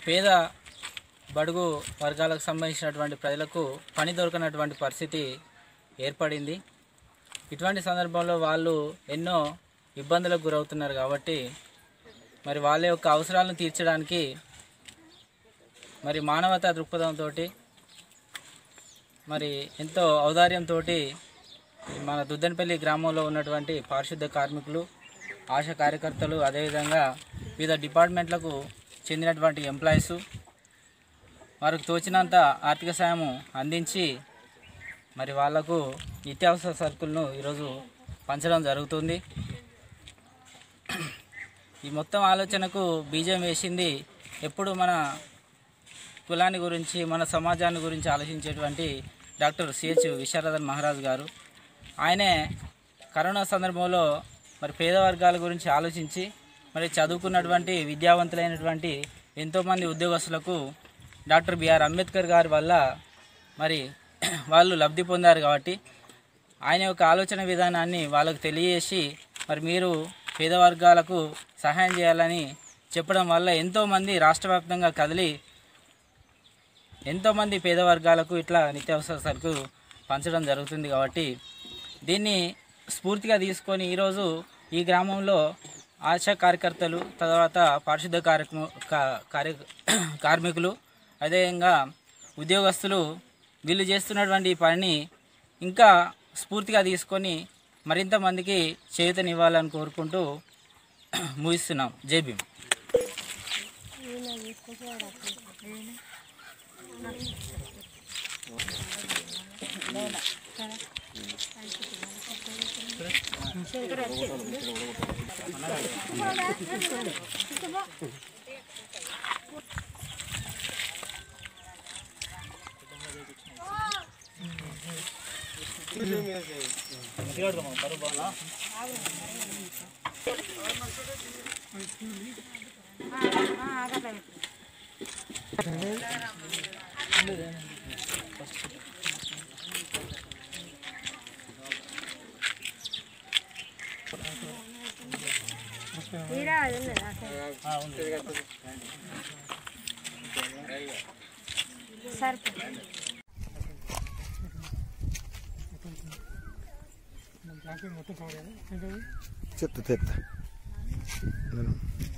పేద బడుగు వర్గాలకు సంబంధించినటువంటి ప్రజలకు పని దొరకనటువంటి పరిస్థితి ఏర్పడింది ఇటువంటి సందర్భంలో వాళ్ళు ఎన్నో ఇబ్బందులకు గురవుతున్నారు కాబట్టి మరి వాళ్ళ యొక్క అవసరాలను తీర్చడానికి మరి మానవతా దృక్పథంతో మరి ఎంతో ఔదార్యంతో మన దుద్దనపల్లి గ్రామంలో ఉన్నటువంటి పారిశుద్ధ కార్మికులు ఆశా కార్యకర్తలు అదేవిధంగా వివిధ డిపార్ట్మెంట్లకు చెందినటువంటి ఎంప్లాయీస్ వారికి తోచినంత ఆర్థిక సాయము అందించి మరి వాళ్లకు నిత్యావసర సరుకులను ఈరోజు పంచడం జరుగుతుంది ఈ మొత్తం ఆలోచనకు బీజం వేసింది ఎప్పుడు మన కులాన్ని గురించి మన సమాజాన్ని గురించి ఆలోచించేటువంటి డాక్టర్ సిహెచ్ విశారదన్ మహారాజ్ గారు ఆయనే కరోనా సందర్భంలో మరి పేద వర్గాల గురించి ఆలోచించి మరి చదువుకున్నటువంటి విద్యావంతులైనటువంటి ఎంతోమంది ఉద్యోగస్తులకు డాక్టర్ బిఆర్ అంబేద్కర్ గారి వల్ల మరి వాళ్ళు లబ్ధి పొందారు కాబట్టి ఆయన యొక్క ఆలోచన విధానాన్ని వాళ్ళకు తెలియజేసి మరి మీరు పేద వర్గాలకు సహాయం చేయాలని చెప్పడం వల్ల ఎంతోమంది రాష్ట్ర వ్యాప్తంగా కదిలి ఎంతోమంది పేద వర్గాలకు ఇట్లా నిత్యావసర సరుకు పంచడం జరుగుతుంది కాబట్టి దీన్ని స్ఫూర్తిగా తీసుకొని ఈరోజు ఈ గ్రామంలో ఆశా కార్యకర్తలు తర్వాత పారిశుద్ధ కార్యక్రమ కా- కార్య కార్మికులు అదేవిధంగా ఉద్యోగస్తులు వీళ్ళు చేస్తున్నటువంటి ఈ పనిని ఇంకా స్ఫూర్తిగా తీసుకొని మరింత మందికి చేయూతనివ్వాలని కోరుకుంటూ ముగిస్తున్నాం జై భీమ్ చెత్త చెత్త